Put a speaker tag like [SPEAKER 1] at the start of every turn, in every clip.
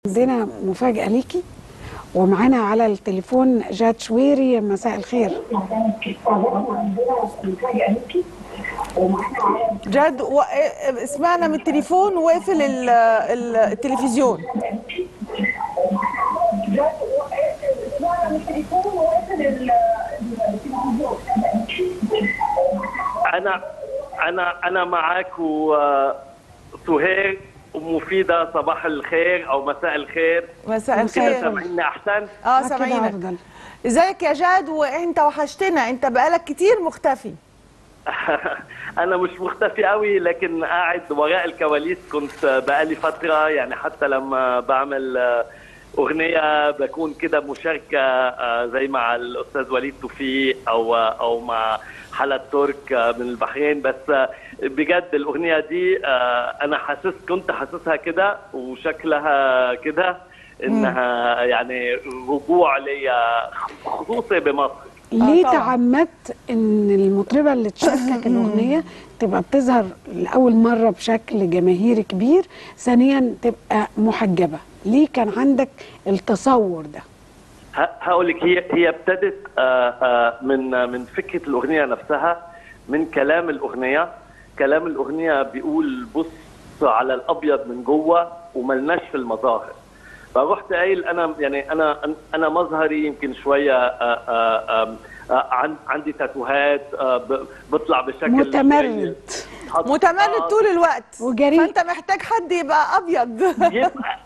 [SPEAKER 1] عندنا مفاجأة ليكي ومعانا على التليفون جاد شويري مساء الخير
[SPEAKER 2] جد و... اسمعنا من التليفون واقفل ال... ال... التلفزيون
[SPEAKER 3] انا انا انا معك وسهير ومفيدة صباح الخير او مساء الخير
[SPEAKER 2] مساء
[SPEAKER 3] كده
[SPEAKER 2] الخير
[SPEAKER 3] سامعيني احسن
[SPEAKER 2] اه
[SPEAKER 1] كده
[SPEAKER 2] سامعينك
[SPEAKER 1] أفضل.
[SPEAKER 2] ازيك يا جاد وانت وحشتنا انت بقالك كتير مختفي
[SPEAKER 3] انا مش مختفي قوي لكن قاعد وراء الكواليس كنت بقالي فتره يعني حتى لما بعمل آه، اغنيه بكون كده مشاركه آه، زي مع الاستاذ وليد توفيق او او مع حلا ترك آه، من البحرين بس آه، بجد الاغنيه دي آه، انا حاسس كنت حاسسها كده وشكلها كده انها يعني رجوع ليا خصوصي بمصر
[SPEAKER 1] ليه
[SPEAKER 2] طبعاً.
[SPEAKER 1] تعمدت ان المطربة اللي تشاركك الأغنية تبقى بتظهر لأول مرة بشكل جماهيري كبير ثانيا تبقى محجبة ليه كان عندك التصور ده
[SPEAKER 3] هقول لك هي هي ابتدت آه، آه، من آه، من فكره الاغنيه نفسها من كلام الاغنيه كلام الاغنيه بيقول بص على الابيض من جوه وملناش في المظاهر فرحت قايل انا يعني انا انا مظهري يمكن شويه آه، آه، آم، آه، عن- عندي تاتوهات آه، ب- بطلع بشكل
[SPEAKER 1] متمرد
[SPEAKER 3] حط-
[SPEAKER 2] متمرد
[SPEAKER 3] آه،
[SPEAKER 2] طول الوقت
[SPEAKER 1] وجريء.
[SPEAKER 2] فانت محتاج حد يبقى ابيض
[SPEAKER 3] يبقى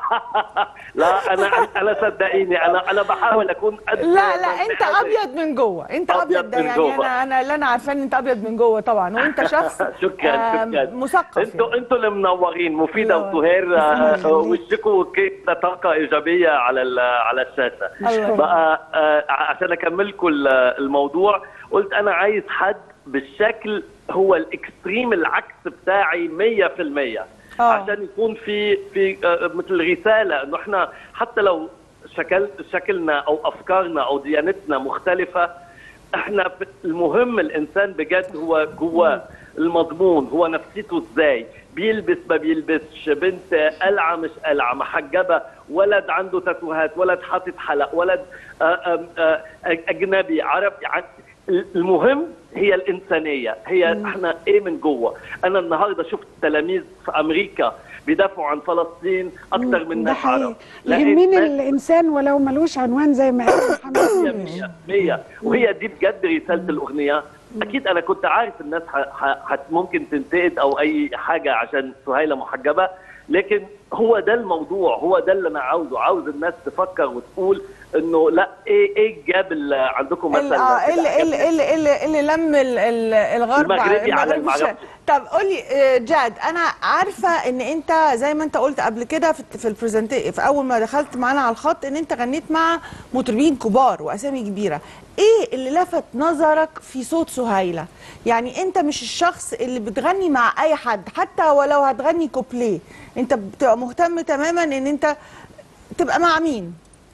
[SPEAKER 3] لا انا انا صدقيني انا انا بحاول اكون قد
[SPEAKER 2] لا لا انت
[SPEAKER 3] ما أقدر.
[SPEAKER 2] ابيض من جوه انت
[SPEAKER 3] أبيض
[SPEAKER 2] ابيض ده
[SPEAKER 3] من
[SPEAKER 2] يعني
[SPEAKER 3] جوه.
[SPEAKER 2] انا انا اللي انا عارفاه ان انت ابيض من جوه طبعا وانت شخص
[SPEAKER 3] شكرا
[SPEAKER 2] آه،
[SPEAKER 3] شكرا
[SPEAKER 2] مثقف
[SPEAKER 3] انتوا
[SPEAKER 2] يعني.
[SPEAKER 3] انتوا اللي منورين مفيده
[SPEAKER 2] الله.
[SPEAKER 3] وسهير آه،
[SPEAKER 1] يخليك.
[SPEAKER 3] وشكوا كده طاقه ايجابيه على ال- على الشاشه
[SPEAKER 2] الله.
[SPEAKER 3] بقى آه، عشان اكمل لكم ال- الموضوع قلت انا عايز حد بالشكل هو الاكستريم العكس بتاعي 100%
[SPEAKER 2] آه.
[SPEAKER 3] عشان يكون في في آه، مثل رساله انه احنا حتى لو شكل شكلنا او افكارنا او ديانتنا مختلفه احنا ب- المهم الانسان بجد هو جواه المضمون هو نفسيته ازاي بيلبس ما بيلبسش بنت قلعه مش قلعه محجبه ولد عنده تاتوهات ولد حاطط حلق ولد آه، آم، آه، اجنبي عربي ع- المهم هي الانسانيه هي احنا ايه من جوه انا النهارده شفت تلاميذ في امريكا بيدافعوا عن فلسطين اكثر من
[SPEAKER 1] ده
[SPEAKER 3] ناس
[SPEAKER 1] حقيقي
[SPEAKER 3] عرب لقيت
[SPEAKER 1] يهمني
[SPEAKER 3] ناس
[SPEAKER 1] الإنسان ولو ملوش عنوان زي ما قال محمد
[SPEAKER 3] مية
[SPEAKER 1] يونس.
[SPEAKER 3] مية مية وهي دي بجد رسالة الأغنية أكيد أنا كنت عارف الناس ح... ح... حت ممكن تنتقد أو أي حاجة عشان سهيلة محجبة لكن هو ده الموضوع هو ده اللي أنا عاوزه عاوز الناس تفكر وتقول إنه لا إيه إيه جاب ال- عندكم
[SPEAKER 2] ال-
[SPEAKER 3] مثلا
[SPEAKER 2] اه اللي اللي اللي اللي, اللي لم ال- ال- الغرب
[SPEAKER 3] المغربي على
[SPEAKER 2] المغرب
[SPEAKER 3] المعرفة.
[SPEAKER 2] طب قول لي آه، جاد انا عارفه ان انت زي ما انت قلت قبل كده في في البرزنت في اول ما دخلت معانا على الخط ان انت غنيت مع مطربين كبار واسامي كبيره ايه اللي لفت نظرك في صوت سهيله يعني انت مش الشخص اللي بتغني مع اي حد حتى ولو هتغني كوبليه انت بتبقى مهتم تماما ان انت تبقى مع مين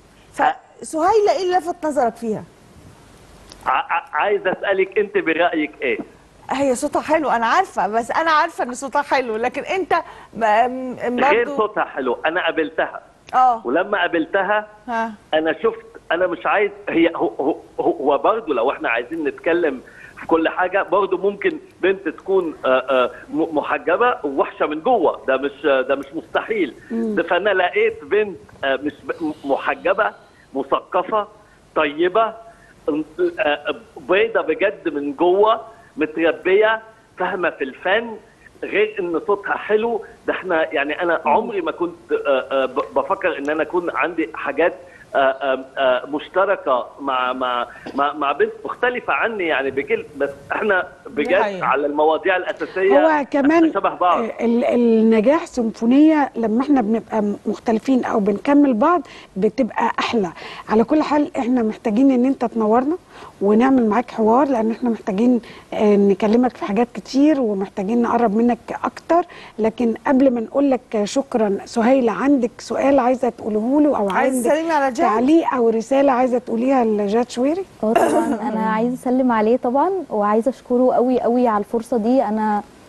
[SPEAKER 2] فسهيله ايه اللي لفت نظرك فيها
[SPEAKER 3] ع... ع- عايز أسألك أنت برأيك إيه؟
[SPEAKER 2] هي صوتها حلو انا عارفه بس انا عارفه ان صوتها حلو لكن انت م- م-
[SPEAKER 3] غير
[SPEAKER 2] برضو
[SPEAKER 3] صوتها حلو أنا قابلتها
[SPEAKER 2] اه
[SPEAKER 3] ولما قابلتها
[SPEAKER 2] ها
[SPEAKER 3] انا شفت انا مش عايز هي هو هو, هو برضه لو احنا عايزين نتكلم في كل حاجه برضه ممكن بنت تكون آه، آه، م- محجبه ووحشه من جوه ده مش ده مش مستحيل ده فانا لقيت بنت آه، مش ب- محجبه مثقفه طيبه آه، بيضه بجد من جوه متربيه فاهمه في الفن غير ان صوتها حلو ده احنا يعني انا عمري ما كنت آه، آه، ب- بفكر ان انا اكون عندي حاجات آه، آه، آه، مشتركه مع مع مع, مع بنت مختلفه عني يعني بكل بس احنا بجد
[SPEAKER 2] حقيقة.
[SPEAKER 3] على المواضيع الاساسيه
[SPEAKER 1] هو كمان
[SPEAKER 3] إحنا شبه بعض
[SPEAKER 1] ال- النجاح سيمفونية لما احنا بنبقى مختلفين او بنكمل بعض بتبقى احلى على كل حال احنا محتاجين ان انت تنورنا ونعمل معاك حوار لان احنا محتاجين آه، نكلمك في حاجات كتير ومحتاجين نقرب منك اكتر لكن قبل ما نقول لك شكرا سهيلة عندك سؤال عايزة تقوله له او
[SPEAKER 2] عايز
[SPEAKER 1] عندك
[SPEAKER 2] تسلمي على جاد
[SPEAKER 1] تعليق او رسالة عايزة تقوليها لجاد شويري
[SPEAKER 4] اه طبعا انا عايزه اسلم عليه طبعا وعايزه اشكره قوي قوي على الفرصه دي انا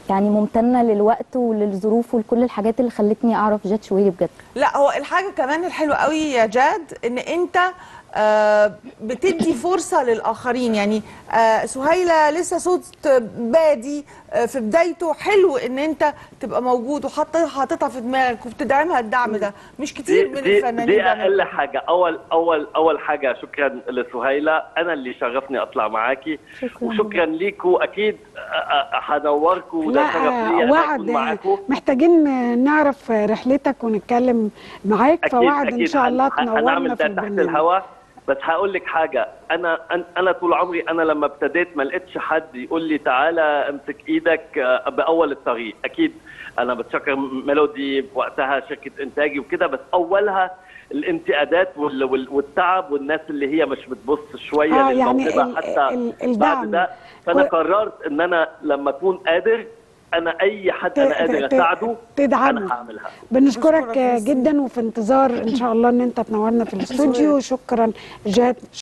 [SPEAKER 4] يعني ممتنه للوقت وللظروف ولكل الحاجات اللي خلتني اعرف جاد شويري بجد
[SPEAKER 2] لا هو الحاجه كمان الحلوه قوي يا جاد ان انت آه، بتدي فرصه للاخرين يعني آه، سهيله لسه صوت بادي آه، في بدايته حلو ان انت تبقى موجود وحاططها حاططها في دماغك وبتدعمها الدعم ده مش كتير
[SPEAKER 3] دي,
[SPEAKER 2] من
[SPEAKER 3] دي,
[SPEAKER 2] الفنانين
[SPEAKER 3] دي
[SPEAKER 2] بيعملوا
[SPEAKER 3] اقل
[SPEAKER 2] كده.
[SPEAKER 3] حاجه اول اول اول حاجه شكرا لسهيله انا اللي شرفني اطلع معاكي
[SPEAKER 4] شكراً.
[SPEAKER 3] وشكرا ليكوا اكيد أ- أ- هنوركوا وده شرف
[SPEAKER 1] لا
[SPEAKER 3] لي انا
[SPEAKER 1] وعد
[SPEAKER 3] اكون معاكوا
[SPEAKER 1] محتاجين نعرف رحلتك ونتكلم معاك
[SPEAKER 3] اكيد
[SPEAKER 1] فوعد ان
[SPEAKER 3] اكيد
[SPEAKER 1] شاء الله
[SPEAKER 3] هن-
[SPEAKER 1] تنورنا
[SPEAKER 3] هنعمل
[SPEAKER 1] في
[SPEAKER 3] ده تحت
[SPEAKER 1] البرنامج
[SPEAKER 3] الهواء بس هقول لك حاجه انا أن- انا طول عمري انا لما ابتديت ما لقيتش حد يقول لي تعالى امسك ايدك آه، باول الطريق اكيد انا بتشكر ميلودي وقتها شركه انتاجي وكده بس اولها الانتقادات وال- وال- والتعب والناس اللي هي مش بتبص شويه
[SPEAKER 1] آه، يعني
[SPEAKER 3] للموهبه
[SPEAKER 1] ال-
[SPEAKER 3] حتى
[SPEAKER 1] ال- الدعم.
[SPEAKER 3] بعد ده فانا
[SPEAKER 1] و-
[SPEAKER 3] قررت ان انا لما اكون قادر انا اي حد
[SPEAKER 1] ت-
[SPEAKER 3] انا قادر
[SPEAKER 1] ت-
[SPEAKER 3] اساعده
[SPEAKER 1] تدعمه.
[SPEAKER 3] انا هعملها
[SPEAKER 1] بنشكرك
[SPEAKER 2] بشكرك يا
[SPEAKER 1] جدا وفي انتظار ان شاء الله ان انت تنورنا في الاستوديو شكرا جاد